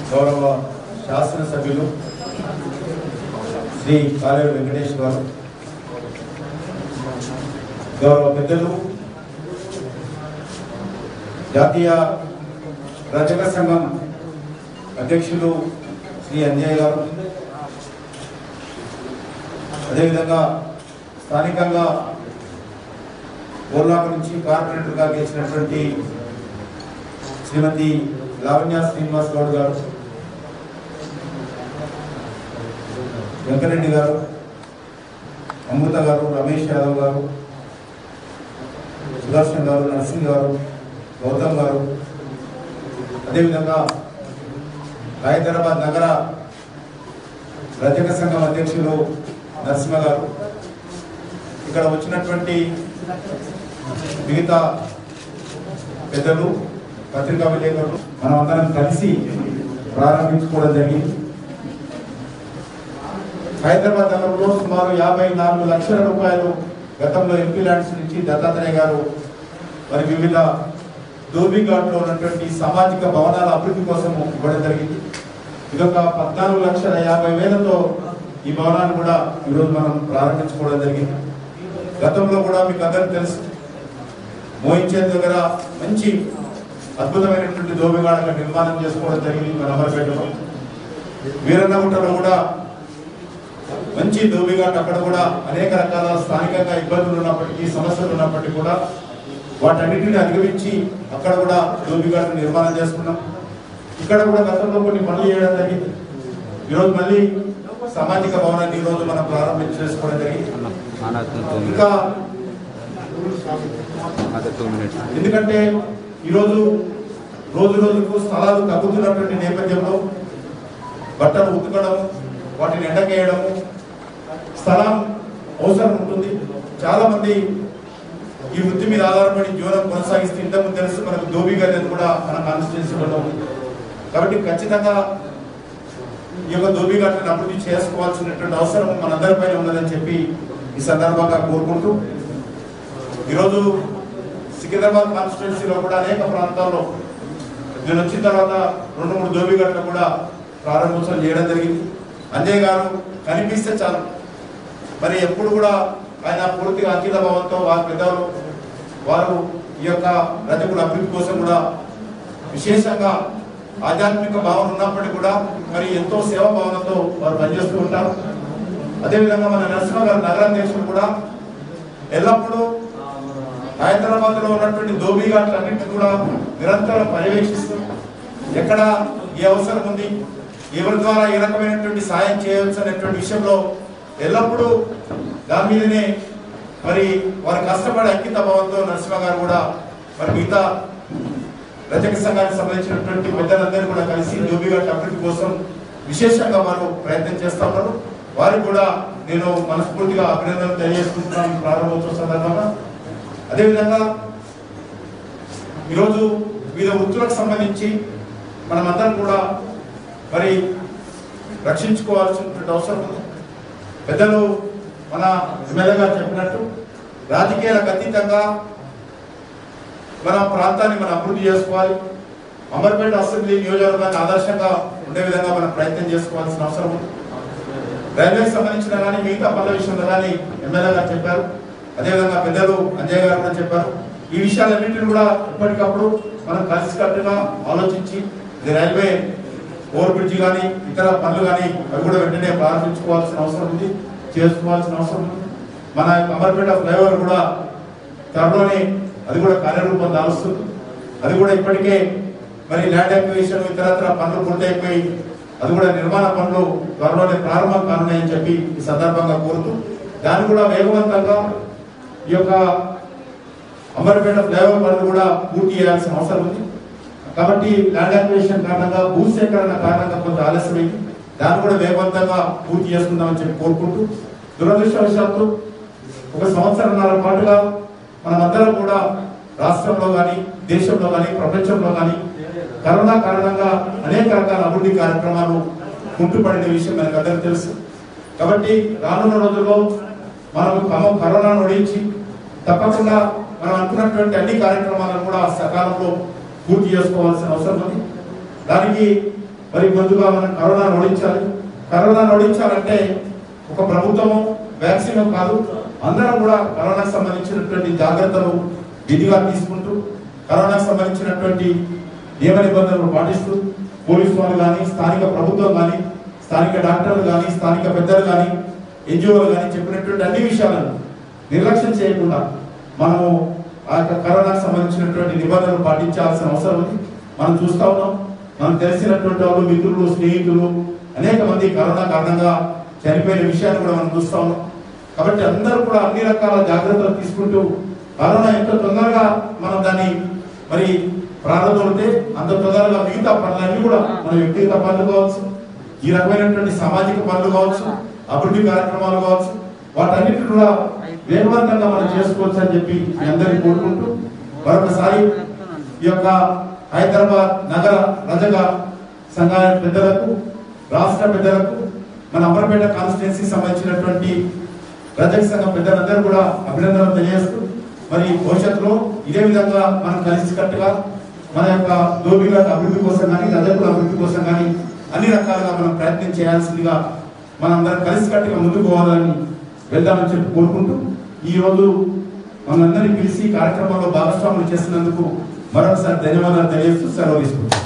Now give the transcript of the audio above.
గౌరవ శాసనసభ్యులు శ్రీ కాలేరు వెంకటేష్ గారు గౌరవ పెద్దలు జాతీయ రచక సంఘం అధ్యక్షులు శ్రీ అంజయ్ గారు అదేవిధంగా స్థానికంగా ఓర్లాక నుంచి కార్పొరేటర్గా గెలిచినటువంటి శ్రీమతి లావణ్య శ్రీనివాస్ గౌడ్ గారు వెంకరెడ్డి గారు అమృత గారు రమేష్ యాదవ్ గారు సుదర్శన్ గారు నరసింహ్ గారు గౌతమ్ గారు అదేవిధంగా హైదరాబాద్ నగర రచక సంఘం అధ్యక్షులు నరసింహ గారు ఇక్కడ వచ్చినటువంటి మిగతా పెద్దలు పత్రికా విలేకరులు మనం అందరం కలిసి ప్రారంభించుకోవడం జరిగింది హైదరాబాద్ నగరంలో సుమారు యాభై నాలుగు లక్షల రూపాయలు గతంలో ఎంపీ ల్యాండ్స్ నుంచి దత్తాత్రేయ గారు మరి వివిధ ధోబిఘాట్లో ఉన్నటువంటి సామాజిక భవనాల అభివృద్ధి కోసం ఇవ్వడం జరిగింది ఇదొక పద్నాలుగు లక్షల యాభై వేలతో ఈ భవనాన్ని కూడా ఈరోజు మనం ప్రారంభించుకోవడం జరిగింది గతంలో కూడా మీకు అందరికీ తెలుసు మోయించేందు దగ్గర మంచి అద్భుతమైనటువంటి దోబిగాడల నిర్మాణం చేసుకోవడం జరిగింది మన అమరపేటలో వీరన్నగుట్టలో కూడా మంచి దోబిఘాట్ అక్కడ కూడా అనేక రకాల స్థానికంగా ఇబ్బందులు ఉన్నప్పటికీ సమస్యలు ఉన్నప్పటికీ కూడా వాటన్నిటిని అధిగమించి అక్కడ కూడా దోబిఘాట్ నిర్మాణం చేసుకున్నాం ఇక్కడ కూడా గతంలో కొన్ని పనులు చేయడం జరిగింది ఈరోజు మళ్ళీ సామాజిక భవనాన్ని ఈ రోజు మనం ప్రారంభం చేసుకోవడం జరిగింది ఇంకా ఎందుకంటే ఈరోజు రోజు రోజుకు స్థలాలు తగ్గుతున్నటువంటి నేపథ్యంలో బట్టలు ఉతకడం వాటిని ఎండకేయడము స్థలం అవసరం ఉంటుంది చాలా మంది ఈ వృత్తి మీద ఆధారపడి జీవనం కొనసాగిస్తే ఇంతకు తెలుసు మనకు దోబి గది కూడా మన కాన్స్టిట్యూన్సీలో ఉంది కాబట్టి ఖచ్చితంగా ఈ యొక్క దోబి ఘాట్లను అభివృద్ధి చేసుకోవాల్సినటువంటి అవసరం మనందరిపైన ఉన్నదని చెప్పి ఈ సందర్భంగా కోరుకుంటూ ఈరోజు సికింద్రాబాద్ కాన్స్టిట్యున్సీలో కూడా అనేక ప్రాంతాల్లో నేను వచ్చిన తర్వాత రెండు మూడు దోబిగట్లు కూడా ప్రారంభోత్సవం చేయడం జరిగింది అంజయ్ గారు కనిపిస్తే చాలు మరి ఎప్పుడు కూడా ఆయన పూర్తిగా అంకిత భావంతో వారి పెద్దలు వారు ఈ యొక్క రజకుల అభివృద్ధి కోసం కూడా విశేషంగా ఆధ్యాత్మిక భావన ఉన్నప్పటికీ కూడా మరి ఎంతో సేవా భావనతో వారు పనిచేస్తూ ఉంటారు అదేవిధంగా మన నరసింహ గారు నగరాధ్యక్షులు కూడా ఎల్లప్పుడూ హైదరాబాద్ లో ఉన్నటువంటి దోబిఘాట్లన్నింటినీ కూడా నిరంతరం పర్యవేక్షిస్తూ ఎక్కడ ఏ అవసరం ఉంది ఎవరి ద్వారా ఏ రకమైనటువంటి సాయం చేయవచ్చు అనేటువంటి విషయంలో ఎల్లప్పుడూ దాని మీదనే మరి వారు కష్టపడే అంకిత భావంతో నరసింహ గారు కూడా మరి మిగతా రజక సంఘానికి సంబంధించినటువంటి పెద్దలందరూ కూడా కలిసి దోబిఘాట్ అభివృద్ధి కోసం విశేషంగా వారు ప్రయత్నం చేస్తా ఉన్నారు వారికి కూడా నేను మనస్ఫూర్తిగా అభినందనలు తెలియజేసుకుంటున్నాను ఈ ప్రారంభోత్సవ సందర్భంగా అదేవిధంగా ఈరోజు వివిధ వృత్తులకు సంబంధించి మనమందరం కూడా మరి రక్షించుకోవాల్సినటువంటి అవసరం ఉంది పెద్దలు మన ఎమ్మెల్యే గారు చెప్పినట్టు రాజకీయాలకు అతీతంగా మన ప్రాంతాన్ని మనం అభివృద్ధి చేసుకోవాలి అమర్పేట అసెంబ్లీ నియోజకవర్గాన్ని ఆదర్శంగా ఉండే విధంగా మనం ప్రయత్నం చేసుకోవాల్సిన అవసరం ఉంది రైల్వేకి సంబంధించిన కానీ మిగతా పనుల విషయంలో కానీ ఎమ్మెల్యే గారు చెప్పారు అదేవిధంగా పెద్దలు అంజయ్ గారు కూడా చెప్పారు ఈ విషయాలన్నింటినీ కూడా ఎప్పటికప్పుడు మనం కలిసికట్టుగా ఆలోచించి ఇది రైల్వే ఓవర్ బ్రిడ్జ్ కానీ ఇతర పనులు కానీ అవి కూడా వెంటనే ప్రారంభించుకోవాల్సిన అవసరం ఉంది చేసుకోవాల్సిన అవసరం ఉంది మన అమర్పేట ఫ్లైఓవర్ కూడా త్వరలోనే అది కూడా కార్యరూపం దాలుస్తుంది అది కూడా ఇప్పటికే మరి ల్యాండ్ అక్విజిషన్ ఇతరత్ర పనులు పూర్తయిపోయి అది కూడా నిర్మాణ పనులు త్వరలోనే ప్రారంభం కానున్నాయని చెప్పి ఈ సందర్భంగా కోరుతూ దాన్ని కూడా వేగవంతంగా ఈ యొక్క అమరపేట ఫ్లైఓవర్ పనులు కూడా పూర్తి చేయాల్సిన అవసరం ఉంది కాబట్టి ల్యాండ్ అక్విజిషన్ కారణంగా భూసేకరణ కారణంగా కొంత ఆలస్యమైంది దాన్ని కూడా వేగవంతంగా పూర్తి చేసుకుందామని చెప్పి కోరుకుంటూ దురదృష్టవశాత్తు ఒక సంవత్సరంన్నర పాటుగా మనమందరం కూడా రాష్ట్రంలో కానీ దేశంలో కానీ ప్రపంచంలో కానీ కరోనా కారణంగా అనేక రకాల అభివృద్ధి కార్యక్రమాలు కుంటుపడిన విషయం మనకు అందరికీ తెలుసు కాబట్టి రానున్న రోజుల్లో మనకు కమ- కరోనాను ఓడించి తప్పకుండా మనం అనుకున్నటువంటి అన్ని కార్యక్రమాలను కూడా సకాలంలో పూర్తి చేసుకోవాల్సిన అవసరం ఉంది దానికి మరి ముందుగా మనం కరోనా ఓడించాలి కరోనా ఓడించాలంటే ఒక ప్రభుత్వము వ్యాక్సిన్ కాదు అందరం కూడా కరోనాకు సంబంధించినటువంటి జాగ్రత్తలు విధిగా తీసుకుంటూ కరోనాకు సంబంధించినటువంటి నియమ నిబంధనలు పాటిస్తూ పోలీసు వాళ్ళు కానీ స్థానిక ప్రభుత్వం కానీ స్థానిక డాక్టర్లు కానీ స్థానిక పెద్దలు కానీ ఎన్జిఓలు కానీ చెప్పినటువంటి అన్ని విషయాలను నిర్లక్ష్యం చేయకుండా మనము ఆ యొక్క కరోనాకు సంబంధించినటువంటి నిబంధనలు పాటించాల్సిన అవసరం ఉంది మనం చూస్తా ఉన్నాం మనకు తెలిసినటువంటి వాళ్ళు మిత్రులు స్నేహితులు అనేక మంది కరోనా కారణంగా చనిపోయిన విషయాన్ని కూడా మనం చూస్తా ఉన్నాం కాబట్టి అందరూ కూడా అన్ని రకాల జాగ్రత్తలు తీసుకుంటూ కరోనా ఎంత తొందరగా మనం దాన్ని మరి ప్రారంభమైతే అంత తొందరగా మిగతా పనులన్నీ కూడా మన వ్యక్తిగత పనులు కావచ్చు ఈ రకమైనటువంటి సామాజిక పనులు కావచ్చు అభివృద్ధి కార్యక్రమాలు కావచ్చు వాటన్నిటి కూడా వేగవంతంగా మనం చేసుకోవచ్చు అని చెప్పి మీ అందరినీ కోరుకుంటూ మరొకసారి ఈ యొక్క హైదరాబాద్ నగర రజక సంఘాల పెద్దలకు రాష్ట్ర పెద్దలకు మన అమరపేట కాన్స్టిట్యున్సీ సంబంధించినటువంటి రజక సంఘం పెద్దలందరూ కూడా అభినందనలు తెలియజేస్తూ మరి భవిష్యత్తులో ఇదే విధంగా మనం కలిసికట్టుగా మన యొక్క దోబిల అభివృద్ధి కోసం కానీ రజకుల అభివృద్ధి కోసం కానీ అన్ని రకాలుగా మనం ప్రయత్నం చేయాల్సిందిగా మనందరం కలిసికట్టుగా ముందుకు పోవాలని వెళ్దామని చెప్పి కోరుకుంటూ ఈ రోజు మనందరినీ పిలిచి కార్యక్రమంలో భాగస్వాములు చేసినందుకు మరొకసారి ధన్యవాదాలు తెలియజేస్తూ సెలవు తీసుకుంటాం